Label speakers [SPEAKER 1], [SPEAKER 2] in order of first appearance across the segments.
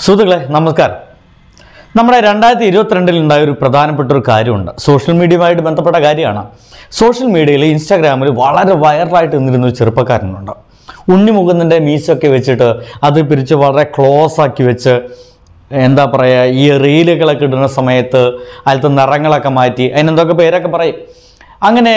[SPEAKER 1] സുഹൃത്തുക്കളെ നമസ്കാരം നമ്മുടെ രണ്ടായിരത്തി ഇരുപത്തിരണ്ടിൽ ഉണ്ടായ ഒരു പ്രധാനപ്പെട്ട ഒരു കാര്യമുണ്ട് സോഷ്യൽ മീഡിയയുമായിട്ട് ബന്ധപ്പെട്ട കാര്യമാണ് സോഷ്യൽ മീഡിയയിൽ ഇൻസ്റ്റാഗ്രാമിൽ വളരെ വൈറലായിട്ട് നിന്നിരുന്ന ഒരു ചെറുപ്പക്കാരനുണ്ട് ഉണ്ണിമുകുന്ദൻ്റെ മീശൊക്കെ വെച്ചിട്ട് അത് പിരിച്ച് വളരെ ക്ലോസ് ആക്കി വെച്ച് എന്താ പറയുക ഈ റീലുകളൊക്കെ ഇടുന്ന സമയത്ത് അതിലത്തെ നിറങ്ങളൊക്കെ മാറ്റി അതിനെന്തൊക്കെ പേരൊക്കെ പറയും അങ്ങനെ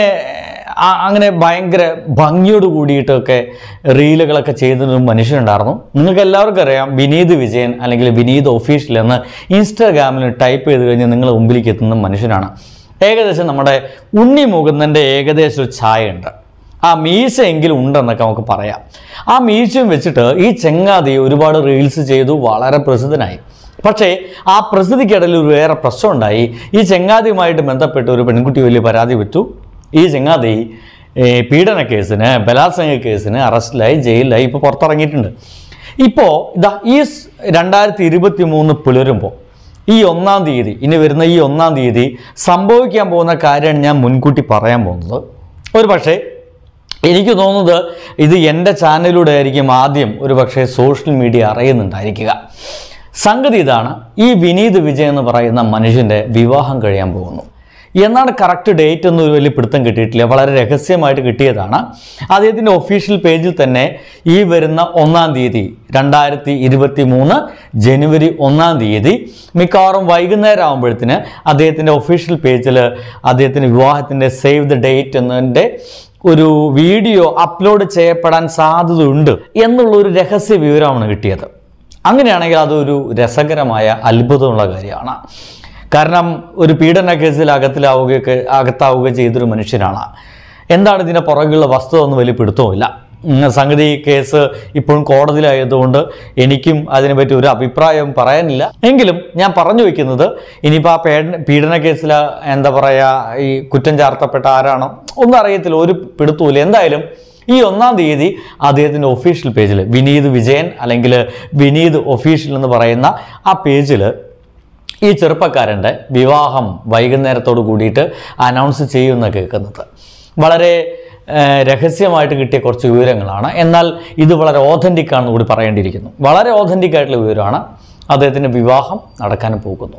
[SPEAKER 1] ആ- അങ്ങനെ ഭയങ്കര ഭംഗിയോട് കൂടിയിട്ടൊക്കെ റീലുകളൊക്കെ ചെയ്തൊരു മനുഷ്യനുണ്ടായിരുന്നു നിങ്ങൾക്ക് എല്ലാവർക്കും അറിയാം വിനീത് വിജയൻ അല്ലെങ്കിൽ വിനീത് ഒഫീഷ്യൽ എന്ന് ഇൻസ്റ്റാഗ്രാമിൽ ടൈപ്പ് ചെയ്ത് കഴിഞ്ഞ് നിങ്ങളുടെ മുമ്പിലേക്ക് എത്തുന്ന മനുഷ്യനാണ് ഏകദേശം നമ്മുടെ ഉണ്ണി മുകുന്ദൻ്റെ ഏകദേശം ഒരു ഛായയുണ്ട് ആ മീശ എങ്കിലും ഉണ്ടെന്നൊക്കെ നമുക്ക് പറയാം ആ മീശയും വെച്ചിട്ട് ഈ ചെങ്ങാതി ഒരുപാട് റീൽസ് ചെയ്തു വളരെ പ്രസിദ്ധനായി പക്ഷേ ആ പ്രസിദ്ധിക്കിടയിൽ ഒരു വേറെ പ്രശ്നമുണ്ടായി ഈ ചെങ്ങാതിയുമായിട്ട് ബന്ധപ്പെട്ട് ഒരു പെൺകുട്ടി വലിയ പരാതി വിറ്റു ഈ ചെങ്ങാതി ഏ, പീഡന കേസിന് ബലാത്സംഗ കേസിന് അറസ്റ്റിലായി ജയിലിലായി ഇപ്പോൾ പുറത്തിറങ്ങിയിട്ടുണ്ട് ഇപ്പോൾ ഇതാ ഈ സ് രണ്ടായിരത്തി ഇരുപത്തി മൂന്ന് പുലരുമ്പോൾ ഈ ഒന്നാം തീയതി ഇനി വരുന്ന ഈ ഒന്നാം തീയതി സംഭവിക്കാൻ പോകുന്ന കാര്യമാണ് ഞാൻ മുൻകൂട്ടി പറയാൻ പോകുന്നത് ഒരു പക്ഷേ എനിക്ക് തോന്നുന്നത് ഇത് എൻ്റെ ചാനലിലൂടെ ആയിരിക്കും ആദ്യം ഒരു പക്ഷേ സോഷ്യൽ മീഡിയ അറിയുന്നുണ്ടായിരിക്കുക സംഗതി ഇതാണ് ഈ വിനീത് വിജയ് എന്ന് പറയുന്ന മനുഷ്യൻ്റെ വിവാഹം കഴിയാൻ പോകുന്നു എന്നാണ് കറക്റ്റ് ഡേറ്റ് ഒന്നും ഒരു വലിയ പിടുത്തം കിട്ടിയിട്ടില്ല വളരെ രഹസ്യമായിട്ട് കിട്ടിയതാണ് അദ്ദേഹത്തിൻ്റെ ഒഫീഷ്യൽ പേജിൽ തന്നെ ഈ വരുന്ന ഒന്നാം തീയതി രണ്ടായിരത്തി ഇരുപത്തി മൂന്ന് ജനുവരി ഒന്നാം തീയതി മിക്കവാറും വൈകുന്നേരം ആകുമ്പോഴത്തിന് അദ്ദേഹത്തിൻ്റെ ഒഫീഷ്യൽ പേജിൽ അദ്ദേഹത്തിൻ്റെ വിവാഹത്തിൻ്റെ സേവ് ദ ഡേറ്റ് എന്നതിൻ്റെ ഒരു വീഡിയോ അപ്ലോഡ് ചെയ്യപ്പെടാൻ സാധ്യതയുണ്ട് എന്നുള്ള ഒരു രഹസ്യ വിവരമാണ് കിട്ടിയത് അങ്ങനെയാണെങ്കിൽ അതൊരു രസകരമായ അത്ഭുതമുള്ള കാര്യമാണ് കാരണം ഒരു പീഡന കേസിൽ അകത്തിലാവുകയൊക്കെ അകത്താവുക ചെയ്തൊരു മനുഷ്യനാണ് എന്താണ് ഇതിൻ്റെ പുറകിലുള്ള വസ്തുത ഒന്നും വലിയ പിടുത്തവുമില്ല ഉം, സംഗതി കേസ് ഇപ്പോഴും കോടതിയിലായതുകൊണ്ട് എനിക്കും അതിനെപ്പറ്റി ഒരു അഭിപ്രായം പറയാനില്ല എങ്കിലും ഞാൻ പറഞ്ഞു വയ്ക്കുന്നത് ഇനിയിപ്പോൾ ആ പീഡന പീഡന കേസിൽ എന്താ പറയുക ഈ കുറ്റം ചാർത്തപ്പെട്ട ആരാണോ ഒന്നും അറിയത്തില്ല ഒരു പിടുത്തവുമില്ല എന്തായാലും ഈ ഒന്നാം തീയതി അദ്ദേഹത്തിൻ്റെ ഒഫീഷ്യൽ പേജിൽ വിനീത് വിജയൻ അല്ലെങ്കിൽ വിനീത് ഒഫീഷ്യൽ എന്ന് പറയുന്ന ആ പേജിൽ ഈ ചെറുപ്പക്കാരൻ്റെ വിവാഹം വൈകുന്നേരത്തോട് കൂടിയിട്ട് അനൗൺസ് ചെയ്യുമെന്ന് കേൾക്കുന്നത് വളരെ ഏഹ്, രഹസ്യമായിട്ട് കിട്ടിയ കുറച്ച് വിവരങ്ങളാണ് എന്നാൽ ഇത് വളരെ ഓഥൻറ്റിക് ആണെന്ന് കൂടി പറയേണ്ടിയിരിക്കുന്നു വളരെ ഓഥൻറ്റിക് ആയിട്ടുള്ള വിവരമാണ് അദ്ദേഹത്തിൻ്റെ വിവാഹം നടക്കാൻ പോകുന്നു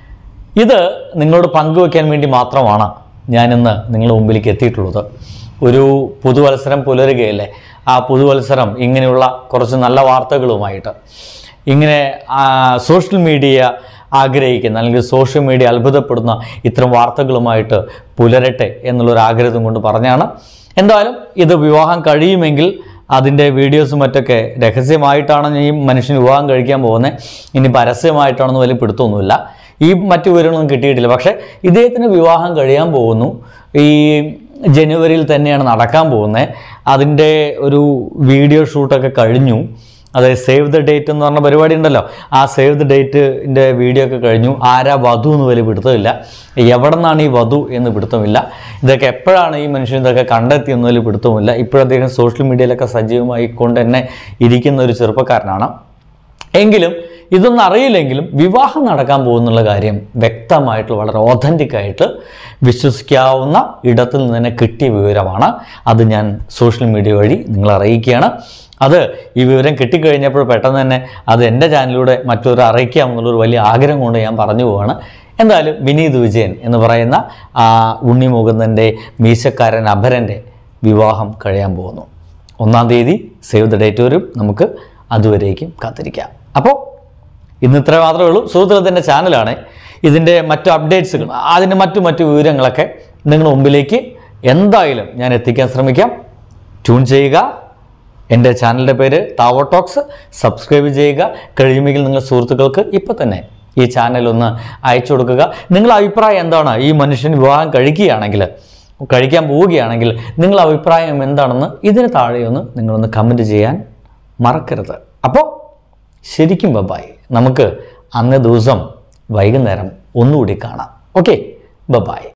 [SPEAKER 1] ഇത് നിങ്ങളോട് പങ്കുവയ്ക്കാൻ വേണ്ടി മാത്രമാണ് ഞാനിന്ന് നിങ്ങളുടെ മുമ്പിലേക്ക് എത്തിയിട്ടുള്ളത് ഒരു പുതുവത്സരം പുലരുകയല്ലേ ആ പുതുവത്സരം ഇങ്ങനെയുള്ള കുറച്ച് നല്ല വാർത്തകളുമായിട്ട് ഇങ്ങനെ ആ, സോഷ്യൽ മീഡിയ ആഗ്രഹിക്കുന്ന അല്ലെങ്കിൽ സോഷ്യൽ മീഡിയ അത്ഭുതപ്പെടുന്ന ഇത്തരം വാർത്തകളുമായിട്ട് പുലരട്ടെ എന്നുള്ളൊരു ആഗ്രഹം കൊണ്ട് പറഞ്ഞാണ് എന്തായാലും ഇത് വിവാഹം കഴിയുമെങ്കിൽ അതിൻ്റെ വീഡിയോസും മറ്റൊക്കെ രഹസ്യമായിട്ടാണ് ഈ മനുഷ്യൻ വിവാഹം കഴിക്കാൻ പോകുന്നത് ഇനി പരസ്യമായിട്ടാണെന്ന് വലിയ പിടുത്തമൊന്നുമില്ല ഈ മറ്റു വിവരങ്ങളൊന്നും കിട്ടിയിട്ടില്ല പക്ഷേ ഇദ്ദേഹത്തിന് വിവാഹം കഴിയാൻ പോകുന്നു ഈ ജനുവരിയിൽ തന്നെയാണ് നടക്കാൻ പോകുന്നത് അതിൻ്റെ ഒരു വീഡിയോ ഷൂട്ടൊക്കെ കഴിഞ്ഞു അതായത് സേവ് ദ ഡേറ്റ് എന്ന് പറഞ്ഞ പരിപാടി ഉണ്ടല്ലോ ആ സേവ് ദ ഡേറ്റിൻ്റെ വീഡിയോ ഒക്കെ കഴിഞ്ഞു ആരാ വധു എന്ന് വലിയ പിടുത്തമില്ല എവിടെ നിന്നാണ് ഈ വധു എന്ന് പിടുത്തമില്ല ഇതൊക്കെ എപ്പോഴാണ് ഈ മനുഷ്യൻ ഇതൊക്കെ കണ്ടെത്തിയെന്ന് വലിയ പിടുത്തമില്ല ഇപ്പോഴദ്ദേഹം സോഷ്യൽ മീഡിയയിലൊക്കെ സജീവമായി കൊണ്ട് തന്നെ ഇരിക്കുന്ന ഒരു ചെറുപ്പക്കാരനാണ് എങ്കിലും ഇതൊന്നും അറിയില്ലെങ്കിലും വിവാഹം നടക്കാൻ പോകുന്നുള്ള കാര്യം വ്യക്തമായിട്ട് വളരെ ഓഥൻറ്റിക് ആയിട്ട് വിശ്വസിക്കാവുന്ന ഇടത്തിൽ നിന്ന് തന്നെ കിട്ടിയ വിവരമാണ് അത് ഞാൻ സോഷ്യൽ മീഡിയ വഴി നിങ്ങളെ അറിയിക്കുകയാണ് അത് ഈ വിവരം കിട്ടിക്കഴിഞ്ഞപ്പോൾ പെട്ടെന്ന് തന്നെ അത് എൻ്റെ ചാനലിലൂടെ മറ്റൊരു അറിയിക്കാമെന്നുള്ളൊരു വലിയ ആഗ്രഹം കൊണ്ട് ഞാൻ പറഞ്ഞു പോവാണ് എന്തായാലും വിനീത് വിജയൻ എന്ന് പറയുന്ന ആ ഉണ്ണി മുകുന്ദൻ്റെ മീശക്കാരൻ അഭരൻ്റെ വിവാഹം കഴിയാൻ പോകുന്നു ഒന്നാം തീയതി സേവ് ദ ഡേറ്റ് വരും നമുക്ക് അതുവരേക്കും കാത്തിരിക്കാം അപ്പോൾ ഇന്ന് ഇത്ര മാത്രമേ ഉള്ളൂ സുഹൃത്തുക്കളത്തിൻ്റെ ചാനലാണ് ഇതിൻ്റെ മറ്റു അപ്ഡേറ്റ്സുകൾ അതിൻ്റെ മറ്റു മറ്റു വിവരങ്ങളൊക്കെ നിങ്ങളുടെ മുമ്പിലേക്ക് എന്തായാലും ഞാൻ എത്തിക്കാൻ ശ്രമിക്കാം ട്യൂൺ ചെയ്യുക എൻ്റെ ചാനലിൻ്റെ പേര് താവോ ടോക്സ് സബ്സ്ക്രൈബ് ചെയ്യുക കഴിയുമെങ്കിൽ നിങ്ങൾ സുഹൃത്തുക്കൾക്ക് ഇപ്പോൾ തന്നെ ഈ ചാനൽ ഒന്ന് അയച്ചു കൊടുക്കുക നിങ്ങളുടെ അഭിപ്രായം എന്താണ് ഈ മനുഷ്യൻ വിവാഹം കഴിക്കുകയാണെങ്കിൽ കഴിക്കാൻ പോവുകയാണെങ്കിൽ നിങ്ങളുടെ അഭിപ്രായം എന്താണെന്ന് ഇതിന് താഴെ ഒന്ന് നിങ്ങളൊന്ന് കമൻറ്റ് ചെയ്യാൻ മറക്കരുത് അപ്പോൾ ശരിക്കും ബബായ് നമുക്ക് അന്നേ ദിവസം വൈകുന്നേരം ഒന്നുകൂടി കാണാം ഓക്കെ ബബായ്